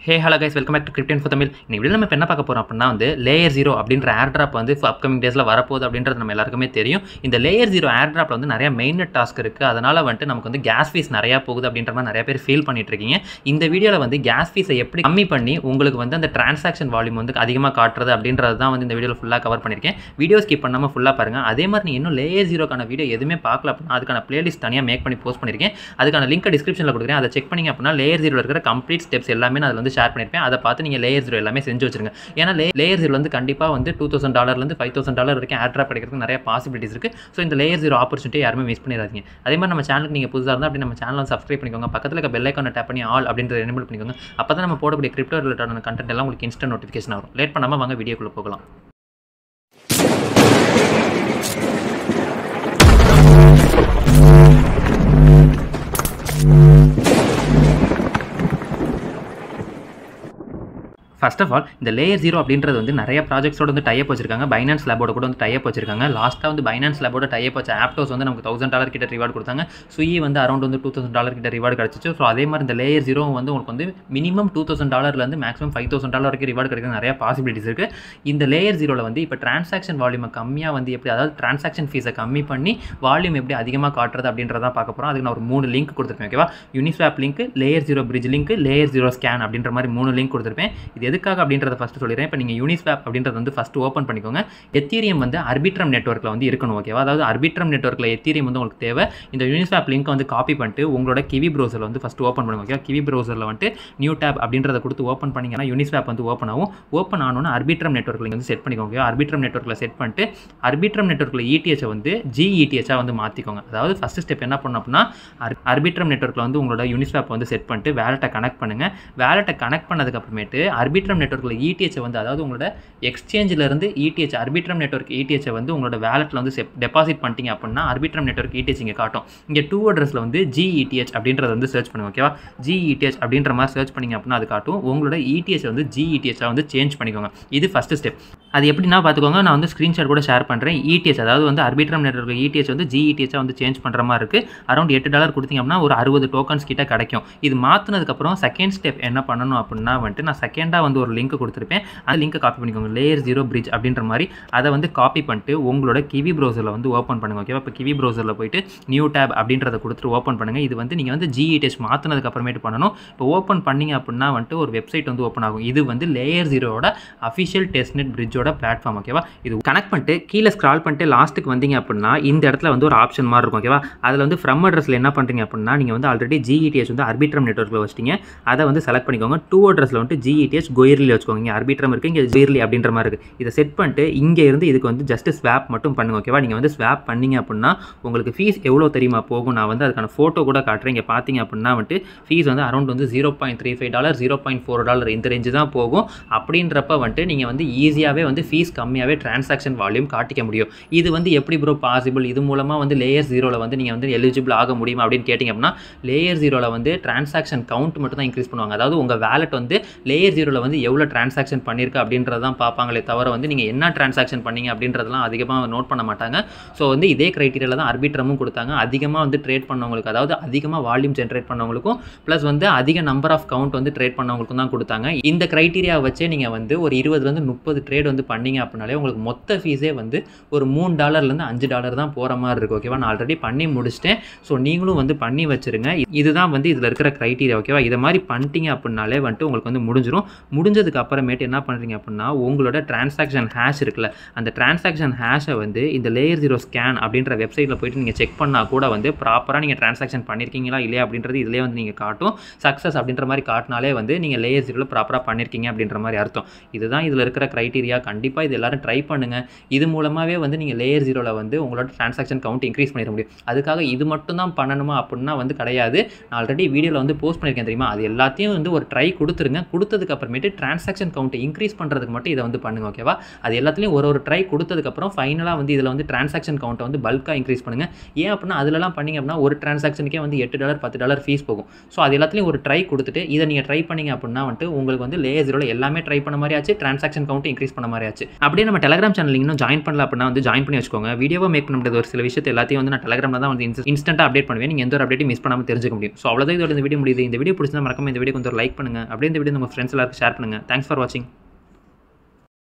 hey hello guys welcome back to Krypton for Tamil இன்னைக்கு video நம்ம இப்போ என்ன பார்க்க போகிறோம் அப்படின்னா வந்து லேயர் ஜீரோ அப்படின்ற ஏர் ட்ராப் வந்து அப்கமிங் டேஸில் வரப்போகுது அப்படின்றது நம்ம எல்லாருக்குமே தெரியும் இந்த லேயர் ஜீரோ ஏர் ட்ராப்ல வந்து நிறைய மெயின் டாஸ்க் இருக்குது அதனால் வந்துட்டு நமக்கு வந்து கேஸ் ஃபீஸ் நிறையா போகுது அப்படின்ற மாதிரி நிறைய பேர் ஃபீல் பண்ணிட்டு இருக்கீங்க இந்த வீடியோவில் வந்து கேஸ் ஃபீஸை எப்படி கம்மி பண்ணி உங்களுக்கு வந்து அந்த டிரான்சாக்ஷன் வால்யூம் வந்து அதிகமாக காட்டுறது அப்படின்றது தான் வந்து இந்த வீடியோவில் ஃபுல்லாக கவர் பண்ணியிருக்கேன் வீடியோ ஸ்கிப் பண்ணாமல் ஃபுல்லாக பாருங்கள் அதே மாதிரி நீங்கள் இன்னும் லேயர் ஜீரோக்கான வீடியோ எதுவுமே பார்க்கல அப்படின்னா அதுக்கான பிளேலிஸ்ட் தனியாக மேக் பண்ணி போஸ்ட் பண்ணியிருக்கேன் அதுக்கான லிங்க் டிஸ்கிரிப்ஷனில் கொடுக்குறேன் அதை செக் பண்ணிங்க அப்படின்னா லேயர் ஜீரோ இருக்கிற கம்ப்ளீட் ஸ்டெப்ஸ் எல்லாமே நான் அதில் வந்து ஷேர் பண்ணியிருப்பேன் அதை பார்த்து நீங்கள் லேயர் ஜீரோ எல்லாமே செஞ்சு வச்சிருங்க ஏன்னா லே லேயர் ஜீரோ வந்து கண்டிப்பாக வந்து டூ தௌசண்ட் டாலர்லேருந்து ஃபைவ் தௌசண்ட் டாலர் வரைக்கும் ஏர் ட்ராப் கிடைக்கிறதுக்கு நிறைய பாசிபிலிட்டிஸ் இருக்குது ஸோ இந்த லேயர் ஜீரோ ஆப்பர்ச்சுனிட்டி யாருமே மிஸ் பண்ணிடாதீங்க அதே மாதிரி நம்ம சேனலுக்கு நீங்கள் புதுசாக இருந்தால் அப்படி நம்ம சேனலை சப்ஸ்கிரைப் பண்ணிக்கோங்க பக்கத்தில் இருக்க பெல் ஐக்கானை டேப் பண்ணி ஆல் அப்படின்றத எனேபிள் பண்ணிக்கோங்க அப்போ தான் நம்ம போடக்கூடிய கிரிப்டோ ரிலேட்டடான கண்டென்ட் எல்லாம் உங்களுக்கு இன்ஸ்டன்ட் நோட்டிஃபிகேஷன் வரும் லேட் பண்ணாமல் வாங்க வீடியோக்குள்ளே போகலாம் ஃபர்ஸ்ட் ஆஃப் ஆல் இந்த லேயர் ஜீரோ அப்படின்றது வந்து நிறைய ப்ராஜெக்ட்ஸோட வந்து டைப் வச்சிருக்காங்க பைனான்ஸ் லேபோட கூட வந்து டைப் வச்சிருக்காங்க லாஸ்ட்டாக வந்து பைனான்ஸ் லேபோட டைப் வச்ச ஆப்டோஸ் வந்து நமக்கு தௌசண்ட் டாலர் கிட்ட ரிவார்டு கொடுத்தாங்க சுயி வந்து அரௌண்ட் வந்து டூ தௌசண்ட் டாலர் கிட்ட ரிவார்டு கிடச்சிச்சு ஸோ அதே மாதிரி இந்த லேயர் ஜீரோ வந்து உங்களுக்கு வந்து மினிமம் டூ தௌசண்ட் டாலர்லேருந்து மேக்ஸிமம் ஃபைவ் தௌசண்ட் டாலர் வரைக்கும் ரிவார்டு கிடைக்கிற நிறைய பாசிபிலிட்டிஸ் இருக்குது இந்த லேயர் ஜீரோவில் வந்து இப்போ டிரான்சாக்ஷன் வால்யூமை கம்மியாக வந்து எப்படி அதாவது டிரான்சாக்ஷன் ஃபீஸை கம்மி பண்ணி வால்யூம் எப்படி அதிகமாக காட்டுறது அப்படின்றத பார்க்க போகிறோம் அதுக்கு நான் ஒரு மூணு லிங்க் கொடுத்துருப்பேன் ஓகேவா Uniswap link layer zero bridge link layer zero scan அப்படின்ற மாதிரி மூணு லிங்க் கொடுத்துருப்பேன் இது எதுக்காக அப்படின்றத ஃபஸ்ட்டு சொல்லிடுறேன் இப்போ நீங்கள் யூனிஸ்வாப் அப்படின்றத வந்து ஃபஸ்ட்டு ஓப்பன் பண்ணிக்கோங்க எத்தீரியம் வந்து அர்பிட்ரம் நெட்ஒர்க்கில் வந்து இருக்கணும் ஓகேவா அதாவது அர்பிட்ரம் நெட்ஒர்க்கில் எத்தீரியம் வந்து உங்களுக்கு தேவை இந்த யூனிஸ்வாப் லிங்க்கை வந்து காப்பி பண்ணிட்டு உங்களோட கிவி ப்ரௌசரில் வந்து ஃபஸ்ட்டு ஓப்பன் பண்ணுங்க ஓகே கிவி ப்ரௌசரில் வந்துட்டு நியூ டேப் அப்படின்றத கொடுத்து ஓப்பன் பண்ணிங்கன்னா யூனிஸ்வாப் வந்து ஓப்பன் ஆகும் ஓப்பன் ஆனோன்னு அர்பிட்ரம் நெட்ஒர்க்கில் வந்து செட் பண்ணிக்கோங்க ஓகே அர்பிட்ரம் நெட்ஒர்க்கில் செட் பண்ணிட்டு அர்பிட்ரம் நெட்ஒர்க்கில் இடிஎச்சை வந்து ஜிஇடிஎச்சாக வந்து மாற்றிக்கோங்க அதாவது ஃபஸ்ட்டு ஸ்டெப் என்ன பண்ணணும் அப்படின்னா அர்பிட்ரம் நெட்ஒர்க்கில் வந்து உங்களோட யூனிஸ்வாப் வந்து செட் பண்ணிட்டு வேலட்டை கனெக்ட் பண்ணுங்கள் வேலட்டை கனெக்ட் பண்ணதுக்கப்புறமேட்டு அர்பிட்ரம் நெட்ஒர்க்கில் இடிஎச்சை வந்து அதாவது உங்களோட எக்ஸ்சேஞ்சிலேருந்து இடிஹெச் அர்பிட்ரம் நெட்ஒர்க் இடிஹெச்சை வந்து உங்களோட வேலெட்டில் வந்து செப் டெபாசிட் பண்ணிட்டீங்க அப்படின்னா அர்பிட்ரம் நெட்ஒர்க் இடிஹெச் இங்கே காட்டும் இங்கே டூ அட்ரஸில் வந்து ஜிஇடிஹெச் அப்படின்றத வந்து சர்ச் பண்ணுங்க ஓகேவா ஜிஇடிஹெச் அப்படின்ற மாதிரி சர்ச் பண்ணிங்க அப்படின்னா அது காட்டும் உங்களோட இடிஹெச் வந்து ஜிஇடிஹெச்சாக வந்து சேஞ்ச் பண்ணிக்கோங்க இது ஃபஸ்ட்டு ஸ்டெப் அது எப்படின்னா பார்த்துக்கோங்க நான் வந்து ஸ்க்ரீன்ஷாட் கூட ஷேர் பண்ணுறேன் இடிஹெச் அதாவது வந்து அர்பிட்ரம் நெட்ஒர்க் இடிஹெச் வந்து ஜிஇடிஹெச்சாக வந்து சேஞ்ச் பண்ணுற மாதிரி இருக்குது அரௌண்ட் எட்டு டாலர் கொடுத்தீங்க அப்படின்னா ஒரு அறுபது டோக்கன்ஸ் கிட்ட கிடைக்கும் இது மாற்றினதுக்கப்புறம் செகண்ட் ஸ்டெப் என்ன பண்ணணும் அப்படின்னா வந்துட்டு நான் செகண்டாக வந்து ஒரு லிங்க் கொடுத்துருப்பேன் அந்த லிங்க்கை காப்பி பண்ணிக்கோங்க லேயர் ஜீரோ பிரிட்ஜ் அப்படின்ற மாதிரி அதை வந்து காப்பி பண்ணிட்டு உங்களோட கிவி ப்ரௌசரில் வந்து ஓப்பன் பண்ணுங்க ஓகேவா இப்போ கிவி ப்ரௌசரில் போயிட்டு நியூ டேப் அப்படின்றத கொடுத்துட்டு ஓப்பன் பண்ணுங்கள் இது வந்து நீங்கள் வந்து ஜிஇடிஎஸ் மாற்றினதுக்கு அப்புறமேட்டு பண்ணணும் இப்போ ஓப்பன் பண்ணிங்க அப்படின்னா வந்துட்டு ஒரு வெப்சைட் வந்து ஓப்பன் ஆகும் இது வந்து லேயர் ஜீரோட அஃபிஷியல் டெஸ்ட்நெட் பிரிட்ஜோட பிளாட்ஃபார்ம் ஓகேவா இது கனெக்ட் பண்ணிட்டு கீழே ஸ்க்ரால் பண்ணிட்டு லாஸ்ட்டுக்கு வந்தீங்க அப்படின்னா இந்த இடத்துல வந்து ஒரு ஆப்ஷன் மாதிரி இருக்கும் ஓகேவா அதில் வந்து ஃப்ரம் அட்ரஸில் என்ன பண்ணுறீங்க அப்படின்னா நீங்கள் வந்து ஆல்ரெடி ஜிஇடிஎஸ் வந்து அர்பிட்ரம் நெட்ஒர்க்கில் வச்சிட்டீங்க அதை வந்து செலக்ட் பண்ணிக்கோங்க டூ அட்ரஸில் வந்துட்டு ஜிஇடிஎஸ் கோயர்லி வச்சுக்கோங்க இங்கே அர்பிட்ரம் இருக்குது இங்கே ஜீர்லி அப்படின்ற மாதிரி இருக்குது இதை செட் பண்ணிட்டு இங்கே இருந்து இதுக்கு வந்து ஜஸ்ட் ஸ்வாப் மட்டும் பண்ணுங்க ஓகேவா நீங்கள் வந்து ஸ்வாப் பண்ணீங்க அப்படின்னா உங்களுக்கு ஃபீஸ் எவ்வளோ தெரியுமா போகும் நான் வந்து அதுக்கான ஃபோட்டோ கூட காட்டுறேன் இங்கே பார்த்தீங்க அப்படின்னா வந்துட்டு ஃபீஸ் வந்து அரௌண்ட் வந்து zero point three five dollar zero point four dollar இந்த ரேஞ்சு தான் போகும் அப்படின்றப்ப வந்துட்டு நீங்கள் வந்து ஈஸியாகவே வந்து ஃபீஸ் கம்மியாகவே டிரான்சாக்ஷன் வால்யூம் காட்டிக்க முடியும் இது வந்து எப்படி ப்ரோ பாசிபிள் இது மூலமாக வந்து லேயர் ஜீரோவில் வந்து நீங்கள் வந்து எலிஜிபிள் ஆக முடியுமா அப்படின்னு கேட்டிங்க அப்படின்னா லேயர் ஜீரோவில் வந்து டிரான்சாக்ஷன் கவுண்ட் மட்டும் தான் இன்க்ரீஸ் பண்ணுவாங்க அதாவது உங்கள் வேலெட் வந்து லேயர் ஜீரோவில் வந்து எவ்வளோ டிரான்சாக்ஷன் பண்ணியிருக்கு அப்படின்றது தான் பார்ப்பாங்களே தவிர வந்து நீங்கள் என்ன டிரான்சாக்ஷன் பண்ணீங்க அப்படின்றதெல்லாம் அதிகமாக நோட் பண்ண மாட்டாங்க ஸோ வந்து இதே க்ரைட்டீரியாவில் தான் அர்பிட்ரமும் கொடுத்தாங்க அதிகமாக வந்து ட்ரேட் பண்ணவங்களுக்கு அதாவது அதிகமாக வால்யூம் ஜென்ரேட் பண்ணவங்களுக்கும் ப்ளஸ் வந்து அதிக நம்பர் ஆஃப் கவுண்ட் வந்து ட்ரேட் பண்ணவங்களுக்கும் தான் கொடுத்தாங்க இந்த க்ரைட்டீரியா வச்சே நீங்கள் வந்து ஒரு இருபதுலேருந்து முப்பது ட்ரேட் வந்து பண்ணீங்க அப்படின்னாலே உங்களுக்கு மொத்த ஃபீஸே வந்து ஒரு மூணு டாலர்லேருந்து அஞ்சு டாலர் தான் போகிற மாதிரி இருக்குது ஓகேவா நான் ஆல்ரெடி பண்ணி முடிச்சிட்டேன் ஸோ நீங்களும் வந்து பண்ணி வச்சுருங்க இதுதான் வந்து இதில் இருக்கிற க்ரைட்டீரியா ஓகேவா இதை மாதிரி பண்ணிட்டீங்க அப்படின்னாலே வந்துட்டு உங்களுக்கு வந்து முடிஞ்சிடும் முடிஞ்சதுக்கு அப்புறமேட்டு என்ன பண்ணுறீங்க அப்படின்னா உங்களோட டிரான்சாக்ஷன் ஹேஷ் இருக்குல்ல அந்த டிரான்சாக்ஷன் ஹேஷை வந்து இந்த லேயர் ஜீரோ ஸ்கேன் அப்படின்ற வெப்சைட்டில் போயிட்டு நீங்கள் செக் பண்ணால் கூட வந்து ப்ராப்பராக நீங்கள் டிரான்சாக்ஷன் பண்ணியிருக்கீங்களா இல்லையா அப்படின்றது இதிலே வந்து நீங்கள் காட்டும் சக்ஸஸ் அப்படின்ற மாதிரி காட்டினாலே வந்து நீங்கள் லேயர் ஜீரோவில் ப்ராப்பராக பண்ணியிருக்கீங்க அப்படின்ற மாதிரி அர்த்தம் இதுதான் இதில் இருக்கிற க்ரைட்டீரியா கண்டிப்பாக இது எல்லாரும் ட்ரை பண்ணுங்கள் இது மூலமாகவே வந்து நீங்கள் லேயர் ஜீரோவில் வந்து உங்களோட டிரான்சாக்ஷன் கவுண்ட் இன்க்ரீஸ் பண்ணிட முடியும் அதுக்காக இது மட்டும் தான் பண்ணணுமா அப்படின்னா வந்து கிடையாது நான் ஆல்ரெடி வீடியோவில் வந்து போஸ்ட் பண்ணியிருக்கேன் தெரியுமா அது எல்லாத்தையும் வந்து ஒரு ட்ரை கொடுத்துருங்க கொடுத்ததுக்கு அப்புறமேட்டு பண்ணிவிட்டு ட்ரான்சாக்ஷன் கவுண்ட் இன்க்ரீஸ் பண்ணுறதுக்கு மட்டும் இதை வந்து பண்ணுங்க ஓகேவா அது எல்லாத்துலேயும் ஒரு ஒரு ட்ரை கொடுத்ததுக்கப்புறம் ஃபைனலாக வந்து இதில் வந்து ட்ரான்சாக்ஷன் கவுண்ட்டை வந்து பல்காக இன்க்ரீஸ் பண்ணுங்கள் ஏன் அப்படின்னா அதிலலாம் பண்ணிங்க அப்படின்னா ஒரு ட்ரான்சாக்ஷனுக்கே வந்து எட்டு டாலர் பத்து டாலர் ஃபீஸ் போகும் ஸோ அது எல்லாத்துலேயும் ஒரு ட்ரை கொடுத்துட்டு இதை நீங்கள் ட்ரை பண்ணீங்க அப்படின்னா வந்துட்டு உங்களுக்கு வந்து லே ஜீரோவில் எல்லாமே ட்ரை பண்ண மாதிரி ஆச்சு ட்ரான்சாக்ஷன் கவுண்ட் இன்க்ரீஸ் பண்ண மாதிரி ஆச்சு அப்படியே நம்ம டெலிகிராம் சேனல் இன்னும் ஜாயின் பண்ணல அப்படின்னா வந்து ஜாயின் பண்ணி வச்சுக்கோங்க வீடியோவை மேக் பண்ண முடியாத ஒரு சில விஷயத்தை எல்லாத்தையும் வந்து நான் டெலிகிராமில் தான் வந்து இன்ஸ்டன்ட்டாக அப்டேட் பண்ணுவேன் நீங்கள் எந்த ஒரு அப்டேட்டும் மிஸ் பண்ணாமல் தெரிஞ்சுக்க முடியும் ஸோ அவ்வளோதான் இதோட இந்த வீடியோ முடியுது இந்த வீடியோ பிடிச்சா மறக்காம இந்த வீடியோ கொஞ்சம் லைக் பண்ணுங்கள் அப்படியே இந்த வீடியோ உங்கள் ஃப்ரெண்ட்ஸ் எல்லாருக்கும் ஷேர் பண்ணுங்கள் தேங்க்ஸ் ஃபார் வாட்சிங்